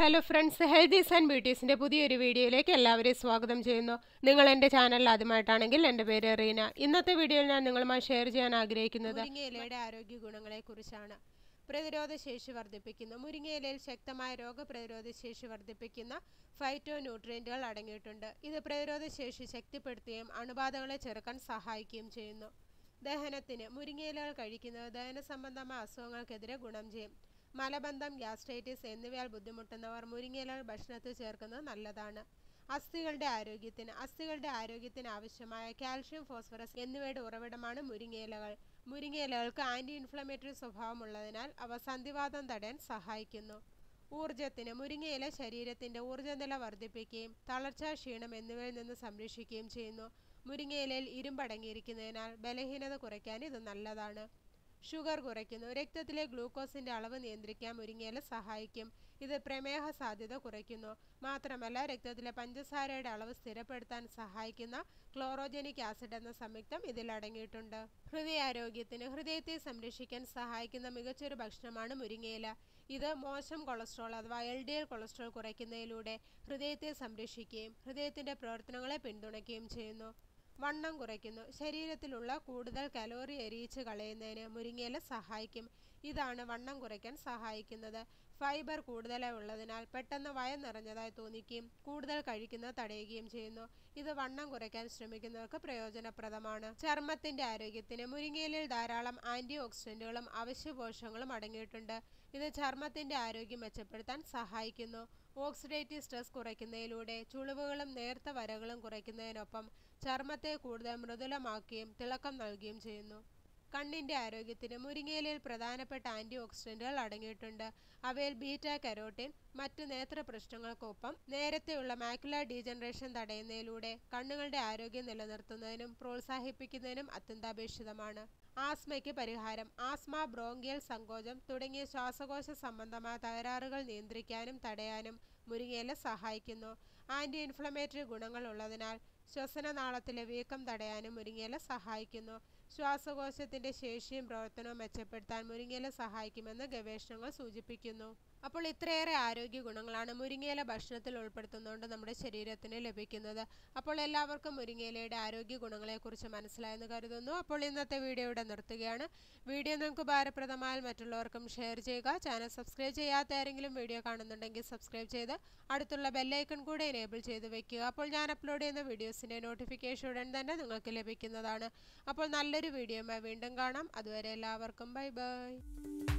hello friends healthies and ബ്യൂട്ടീസിൻ്റെ പുതിയൊരു വീഡിയോയിലേക്ക് എല്ലാവരെയും സ്വാഗതം ചെയ്യുന്നു നിങ്ങൾ എൻ്റെ ചാനൽ ആദ്യമായിട്ടാണെങ്കിൽ എൻ്റെ പേര് റീന ഇന്നത്തെ വീഡിയോയിൽ ഞാൻ നിങ്ങളുമായി ഷെയർ ചെയ്യാൻ ആഗ്രഹിക്കുന്നത് മുരിങ്ങയിലയുടെ ആരോഗ്യ ഗുണങ്ങളെക്കുറിച്ചാണ് പ്രതിരോധ ശേഷി വർദ്ധിപ്പിക്കുന്ന മുരിങ്ങയിലയിൽ ശക്തമായ രോഗപ്രതിരോധ ശേഷി വർദ്ധിപ്പിക്കുന്ന ഫൈറ്റോ ന്യൂട്രിയൻറ്റുകൾ അടങ്ങിയിട്ടുണ്ട് ഇത് പ്രതിരോധ ശേഷി ശക്തിപ്പെടുത്തുകയും അണുബാധകളെ ചെറുക്കാൻ സഹായിക്കുകയും ചെയ്യുന്നു ദഹനത്തിന് മുരിങ്ങയിലകൾ കഴിക്കുന്നത് ദഹന സംബന്ധമായ അസുഖങ്ങൾക്കെതിരെ ഗുണം ചെയ്യും മലബന്ധം ഗ്യാസ്ട്രൈറ്റിസ് എന്നിവയാൽ ബുദ്ധിമുട്ടുന്നവർ മുരിങ്ങയിലകൾ ഭക്ഷണത്തിൽ ചേർക്കുന്നത് നല്ലതാണ് അസ്ഥികളുടെ ആരോഗ്യത്തിന് അസ്ഥികളുടെ ആരോഗ്യത്തിന് ആവശ്യമായ കാൽഷ്യം ഫോസ്ഫറസ് എന്നിവയുടെ ഉറവിടമാണ് മുരിങ്ങയിലകൾ മുരിങ്ങയിലകൾക്ക് ആന്റി ഇൻഫ്ലമേറ്ററി സ്വഭാവമുള്ളതിനാൽ അവ സന്ധിവാതം തടയാൻ സഹായിക്കുന്നു ഊർജത്തിന് മുരിങ്ങയില ശരീരത്തിന്റെ ഊർജ്ജനില വർദ്ധിപ്പിക്കുകയും തളർച്ച ക്ഷീണം എന്നിവയിൽ നിന്ന് സംരക്ഷിക്കുകയും ചെയ്യുന്നു മുരിങ്ങയിലയിൽ ഇരുമ്പടങ്ങിയിരിക്കുന്നതിനാൽ ബലഹീനത കുറയ്ക്കാൻ ഇത് നല്ലതാണ് ഷുഗർ കുറയ്ക്കുന്നു രക്തത്തിലെ ഗ്ലൂക്കോസിന്റെ അളവ് നിയന്ത്രിക്കാൻ മുരിങ്ങയില സഹായിക്കും ഇത് പ്രമേഹ സാധ്യത കുറയ്ക്കുന്നു മാത്രമല്ല രക്തത്തിലെ പഞ്ചസാരയുടെ അളവ് സ്ഥിരപ്പെടുത്താൻ സഹായിക്കുന്ന ക്ലോറോജനിക് ആസിഡ് എന്ന സംയുക്തം ഇതിൽ അടങ്ങിയിട്ടുണ്ട് ഹൃദയാരോഗ്യത്തിന് ഹൃദയത്തെ സംരക്ഷിക്കാൻ സഹായിക്കുന്ന മികച്ചൊരു ഭക്ഷണമാണ് മുരിങ്ങയില ഇത് മോശം കൊളസ്ട്രോൾ അഥവാ എൽ ഡി എൽ കൊളസ്ട്രോൾ കുറയ്ക്കുന്നതിലൂടെ ഹൃദയത്തെ സംരക്ഷിക്കുകയും ഹൃദയത്തിന്റെ പ്രവർത്തനങ്ങളെ പിന്തുണയ്ക്കുകയും ചെയ്യുന്നു വണ്ണം കുറയ്ക്കുന്നു ശരീരത്തിലുള്ള കൂടുതൽ കലോറി എരിയിച്ച് കളയുന്നതിന് മുരിങ്ങയില സഹായിക്കും ഇതാണ് വണ്ണം കുറയ്ക്കാൻ സഹായിക്കുന്നത് ഫൈബർ കൂടുതലായി ഉള്ളതിനാൽ പെട്ടെന്ന് വയം നിറഞ്ഞതായി തോന്നിക്കുകയും കൂടുതൽ കഴിക്കുന്നത് തടയുകയും ചെയ്യുന്നു ഇത് വണ്ണം കുറയ്ക്കാൻ ശ്രമിക്കുന്നവർക്ക് പ്രയോജനപ്രദമാണ് ചർമ്മത്തിന്റെ ആരോഗ്യത്തിന് മുരിങ്ങയിലയിൽ ധാരാളം ആന്റി ഓക്സിഡന്റുകളും അവശ്യ പോഷകങ്ങളും അടങ്ങിയിട്ടുണ്ട് ഇത് ചർമ്മത്തിന്റെ ആരോഗ്യം മെച്ചപ്പെടുത്താൻ സഹായിക്കുന്നു ഓക്സിഡേറ്റീവ് സ്ട്രെസ് കുറയ്ക്കുന്നതിലൂടെ ചുളിവുകളും നേർത്ത വരകളും കുറയ്ക്കുന്നതിനൊപ്പം ചർമ്മത്തെ കൂടുതൽ മൃദുലമാക്കുകയും തിളക്കം നൽകുകയും ചെയ്യുന്നു കണ്ണിന്റെ ആരോഗ്യത്തിന് മുരിങ്ങയിലയിൽ പ്രധാനപ്പെട്ട ആന്റി ഓക്സിഡന്റുകൾ അടങ്ങിയിട്ടുണ്ട് അവയിൽ ബീറ്റ കരോട്ടിൻ മറ്റ് നേത്ര പ്രശ്നങ്ങൾക്കൊപ്പം നേരത്തെയുള്ള മാക്കുലർ ഡീജനറേഷൻ തടയുന്നതിലൂടെ കണ്ണുകളുടെ ആരോഗ്യം നിലനിർത്തുന്നതിനും പ്രോത്സാഹിപ്പിക്കുന്നതിനും അത്യന്താപേക്ഷിതമാണ് ആസ്മയ്ക്ക് പരിഹാരം ആസ്മ ബ്രോങ്കിയൽ സങ്കോചം തുടങ്ങിയ ശ്വാസകോശ സംബന്ധമായ തകരാറുകൾ നിയന്ത്രിക്കാനും തടയാനും മുരിങ്ങയില സഹായിക്കുന്നു ആന്റി ഇൻഫ്ലമേറ്ററി ഗുണങ്ങൾ ഉള്ളതിനാൽ ശ്വസനനാളത്തിലെ വീക്കം തടയാനും മുരിങ്ങയില സഹായിക്കുന്നു ശ്വാസകോശത്തിന്റെ ശേഷിയും പ്രവർത്തനവും മെച്ചപ്പെടുത്താൻ മുരിങ്ങയില സഹായിക്കുമെന്ന് ഗവേഷണങ്ങൾ സൂചിപ്പിക്കുന്നു അപ്പോൾ ഇത്രയേറെ ആരോഗ്യ ഗുണങ്ങളാണ് മുരിങ്ങയില ഭക്ഷണത്തിൽ ഉൾപ്പെടുത്തുന്നതുകൊണ്ട് നമ്മുടെ ശരീരത്തിന് ലഭിക്കുന്നത് അപ്പോൾ എല്ലാവർക്കും മുരിങ്ങയിലയുടെ ആരോഗ്യ ഗുണങ്ങളെക്കുറിച്ച് മനസ്സിലായെന്ന് കരുതുന്നു അപ്പോൾ ഇന്നത്തെ വീഡിയോ ഇവിടെ നിർത്തുകയാണ് വീഡിയോ നിങ്ങൾക്ക് ഉപകാരപ്രദമായാൽ മറ്റുള്ളവർക്കും ഷെയർ ചെയ്യുക ചാനൽ സബ്സ്ക്രൈബ് ചെയ്യാത്ത ആരെങ്കിലും വീഡിയോ കാണുന്നുണ്ടെങ്കിൽ സബ്സ്ക്രൈബ് ചെയ്ത് അടുത്തുള്ള ബെല്ലൈക്കൺ കൂടെ എനേബിൾ ചെയ്ത് വെക്കുക അപ്പോൾ ഞാൻ അപ്ലോഡ് ചെയ്യുന്ന വീഡിയോസിൻ്റെ നോട്ടിഫിക്കേഷൻ ഉടൻ തന്നെ നിങ്ങൾക്ക് ലഭിക്കുന്നതാണ് അപ്പോൾ നല്ലൊരു വീഡിയോയുമായി വീണ്ടും കാണാം അതുവരെ എല്ലാവർക്കും ബൈ ബൈ